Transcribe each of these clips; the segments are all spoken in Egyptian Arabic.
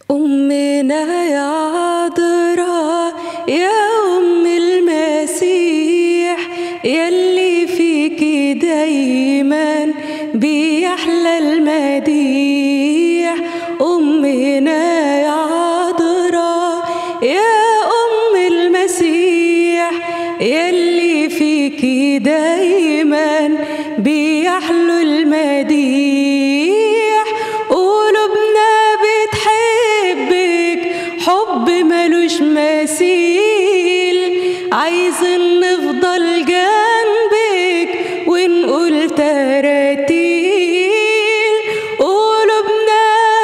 أمنا يا عذراء يا أم المسيح يلي فيكي دايما بيحلى المديح أمنا يا عذراء يا أم المسيح يلي فيكي دايما بيحلو المديح قلوبنا بتحبك حب ملوش مثيل عايزين نفضل جنبك ونقول تراتيل قلوبنا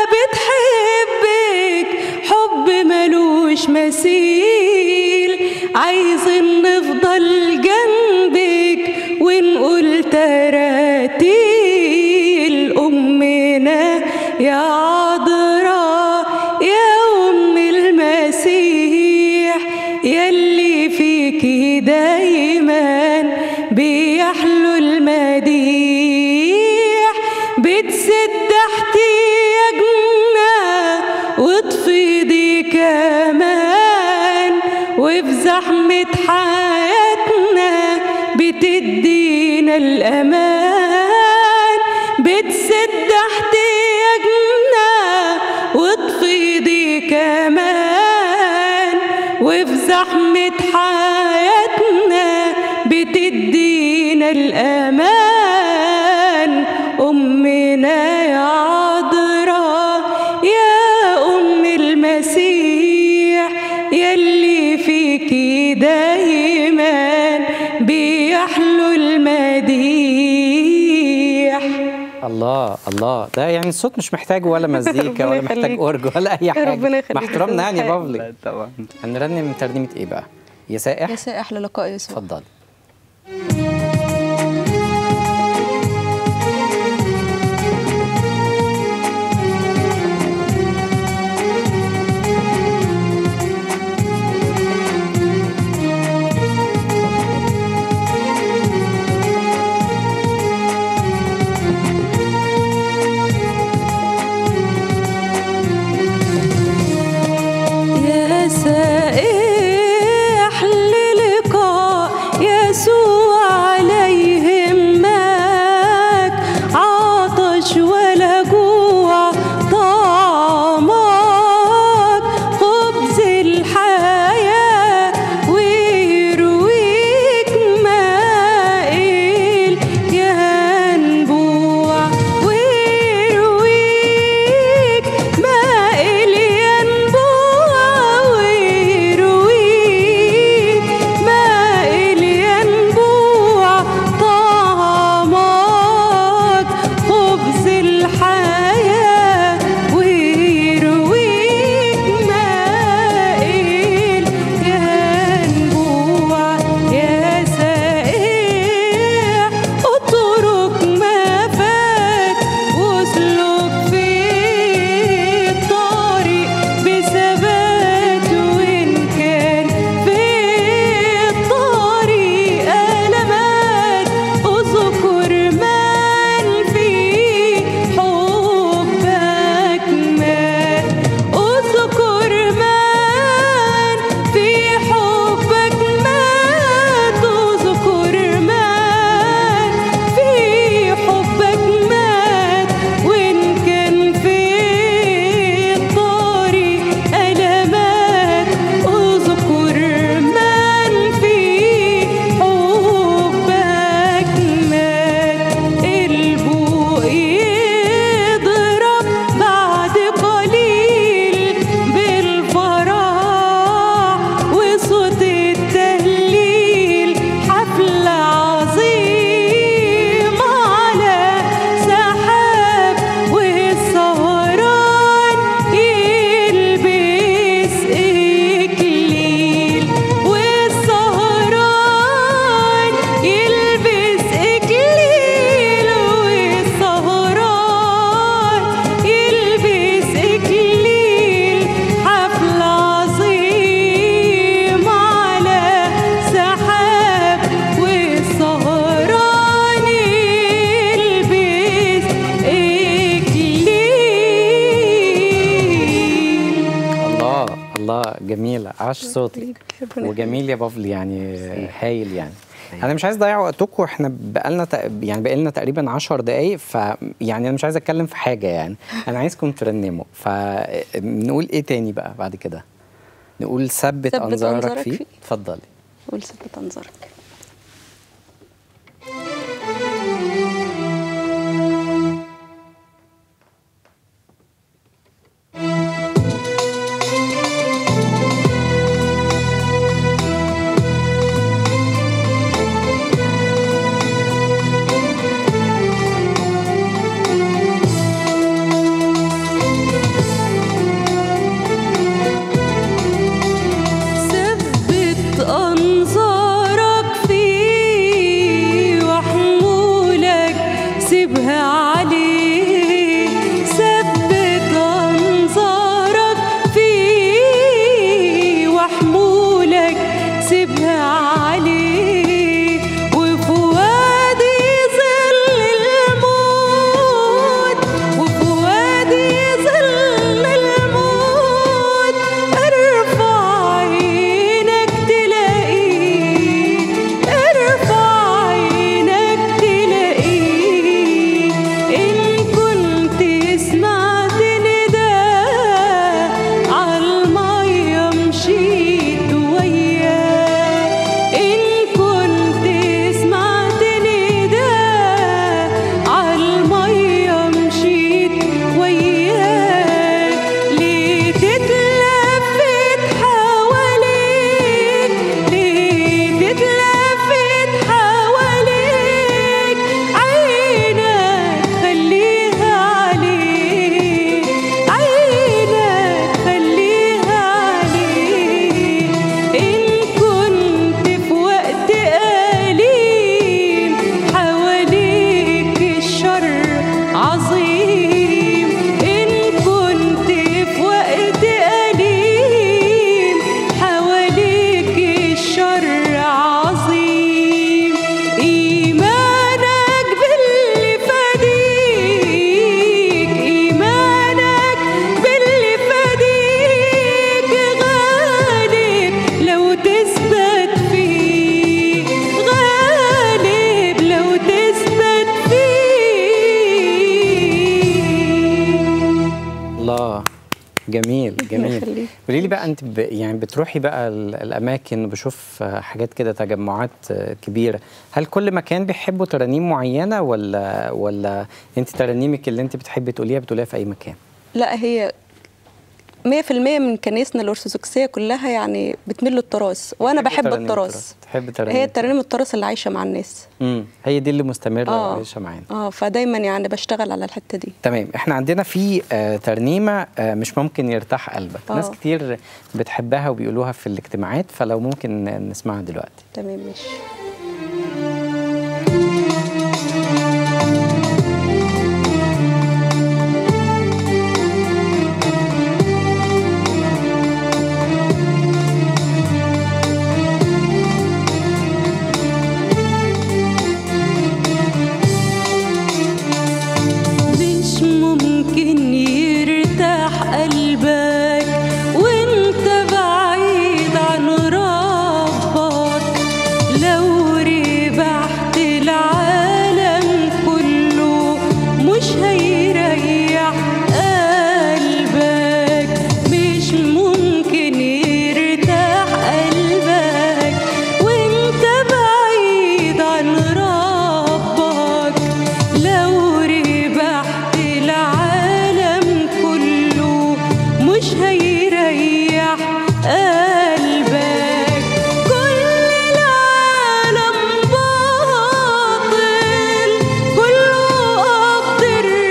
بتحبك حب ملوش مثيل عايزين نفضل جنبك ونقول تراتيل أمنا يا عذراء يا أم المسيح يلي فيكي دايما بيحلو المديح بتسد احتياجنا وتفيضي كمان وفي زحمة حياتنا بتدينا الأمان بتسد احتياجنا وتفيضي كمان وفي زحمة حياتنا بتدينا الأمان أمنا يا عذراء يا أم المسيح يلي فيكي دايما بيحلو المديح الله الله ده يعني الصوت مش محتاج ولا مزيكا ولا ربنا محتاج يخليك. اورج ولا اي حاجه ربنا يخليك. مع احترامنا يعني يا حاجة. بافلي طبعا هنرنم ترنيمه ايه بقى يا سائح يا سائح للقاء يسوع اتفضل يا سائح للقاء يسوع الله جميله عاش صوتك ربنا وجميل يا بافلي يعني هايل يعني انا مش عايز اضيع وقتكم احنا بقالنا تق- يعني بقالنا تقريبا 10 دقايق ف يعني انا مش عايز اتكلم في حاجه يعني انا عايزكم ترنموا فنقول ايه تاني بقى بعد كده نقول ثبت ثبت انظارك أنظارك فيه فيه. اتفضلي قول ثبت انظارك ثبت أنظارك فيه وحمولك سيبها عليه ثبت أنظارك فيه وحمولك سيبها عليه وفي وادي ظل الموت وفي وادي ظل الموت ارفع عينك تلاقيه ارفع عينك تلاقيه إن كنت سمعت نداء عالمية مشيت وياه إن كنت سمعت نداء عالمية مشيت وياه ليه تتلفت حواليك ليه تتلفت حواليك عينك خليها عليك عينك خليها عليك إن كنت في وقت أليم حواليك الشر عظيم إن كنت في وقت أليم حواليك الشر عظيم إيمانك باللي فديك إيمانك باللي فديك غالب لو تثبت فيه غالب لو تثبت فيه الله جميل جميل يخليك. قولي لي بقى انت ب... يعني بتروحي بقى ال- الاماكن بشوف حاجات كده تجمعات كبيره هل كل مكان بيحبوا ترانيم معينه ولا ولا انت ترانيمك اللي انت بتحبي تقوليها بتقوليها في اي مكان لا هي 100% من كنايسنا الأرثوذكسية كلها يعني بتميل للتراث وأنا بتحبي بحب ترانيم التراث تحب ترانيم هي الترانيم التراث اللي عايشة مع الناس امم هي دي اللي مستمره آه. وعايشه معانا اه فدايما يعني بشتغل على الحتة دي تمام احنا عندنا في آه ترنيمه آه مش ممكن يرتاح قلبك آه. ناس كتير بتحبها وبيقولوها في الاجتماعات فلو ممكن نسمعها دلوقتي تمام ماشي مش ممكن يرتاح قلبك وانت بعيد عن ربك لو ربحت العالم كله مش هيريح قلبك مش ممكن يرتاح قلبك وانت بعيد عن ربك لو ربحت العالم كله مش هيريح قلبك كل العالم باطل كله قبض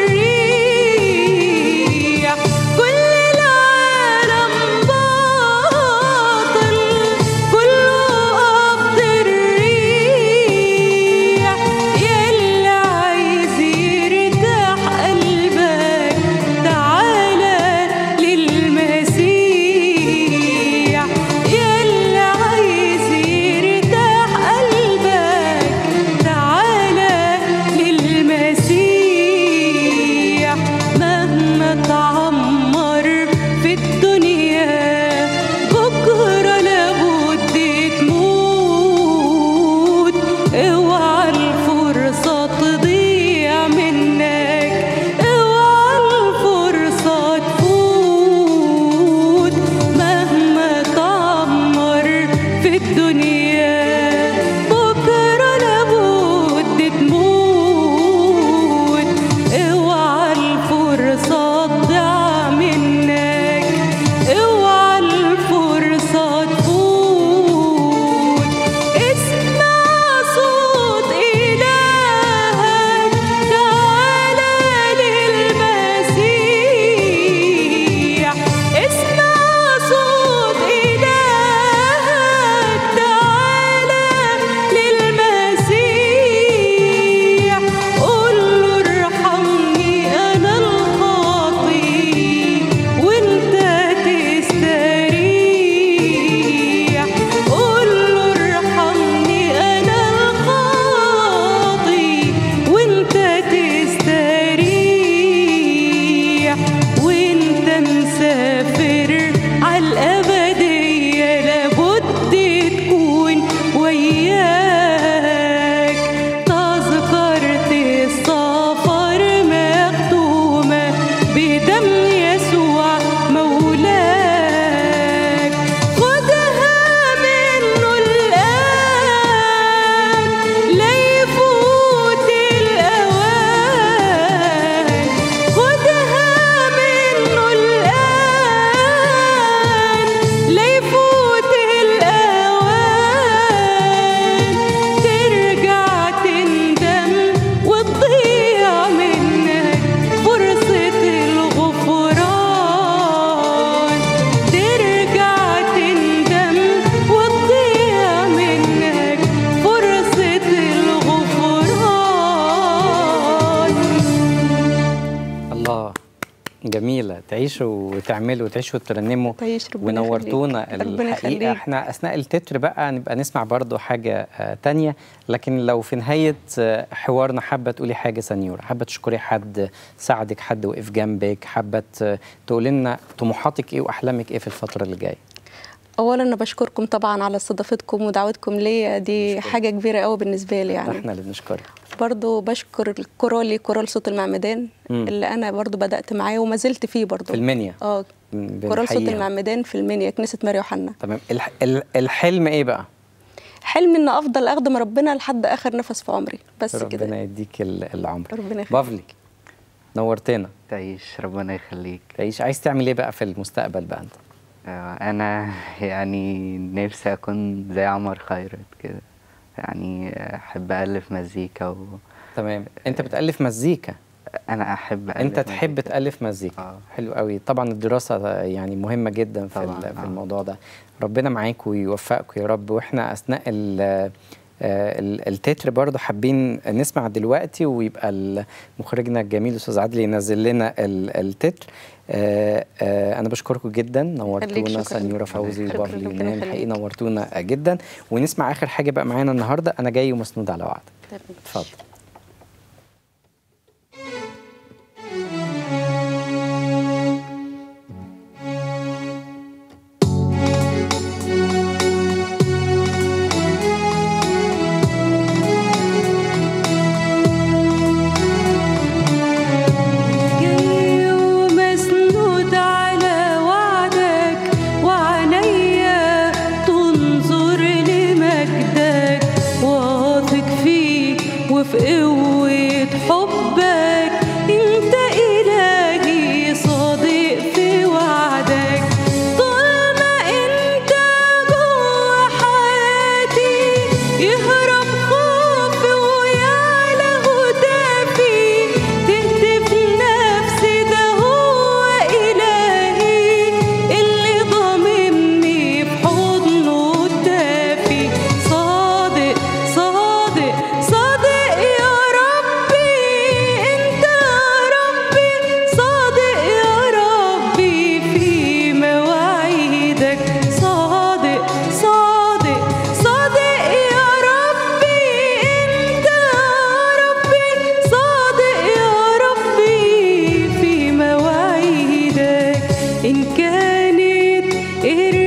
الريح كل العالم باطل كله قبض الريح يلا عايز يرتاح قلبك تعالى للمسيح تعيشوا وتعملوا وتعيشوا وترنموا تعيش ربنا ونورتونا يخليك. ربنا الحقيقه يخليك. احنا اثناء التتر بقى نبقى نسمع برضو حاجه آه، تانية لكن لو في نهايه آه، حوارنا حابه تقولي حاجه سنيوره حابه تشكري حد ساعدك حد وقف جنبك حابه ت- تقولي لنا طموحاتك ايه واحلامك ايه في الفتره اللي جايه اولا انا بشكركم طبعا على استضافتكم ودعوتكم ليا دي نشكرك. حاجه كبيره قوي بالنسبه لي يعني احنا اللي بنشكرك برضو بشكر الكورالي كورال صوت المعمدان مم. اللي انا برضو بدات معاه وما زلت فيه برضو في المنيا اه كورال صوت بنحييهم. المعمدان في المنيا كنيسه ماري يوحنا تمام الح... ال- الحلم ايه بقى حلمي ان افضل اخدم ربنا لحد اخر نفس في عمري بس ربنا كده يديك ال- العمر ربنا يخليك. بافلي نورتنا تعيش ربنا يخليك تعيش عايز تعمل ايه بقى في المستقبل بقى انت آه، انا يعني نفسي اكون زي عمر خيرت كده يعني احب الف مزيكا و... تمام انت بتالف مزيكا انا احب ألف انت تحب مزيكا. تالف مزيكا آه. حلو قوي طبعا الدراسه يعني مهمه جدا في, طبعاً، ال- في آه. الموضوع ده ربنا معاك ويوفقك يا رب واحنا اثناء ال آه، ال- التتر برضه حابين نسمع دلوقتي ويبقى ال- مخرجنا الجميل الاستاذ عادل ينزل لنا ال- التتر آه، آه، انا بشكركم جدا نورتونا شكراً. سنيوره فوزي شكراً، وبافلي ربنا يونان يخليك. حقيقي نورتونا جدا ونسمع اخر حاجه بقى معانا النهارده انا جاي ومسنود على وعد تمام. اتفضل جاي ومسنود على وعدك وعينيا تنظر لمجدك واثق فيك وفي قوة حبك انت إلهي صادق في وعدك طول ما انت جوا حياتي يهرب خوفي ويعلى هتافي تهتف نفسي ده هو إلهي اللي ضامني بحضنه الدافي صادق صادق صادق يا ربي انت يا ربي صادق يا ربي في مواعيدك صادق صادق صادق يا ربي انت يا ربي صادق يا ربي في مواعيدك ان كانت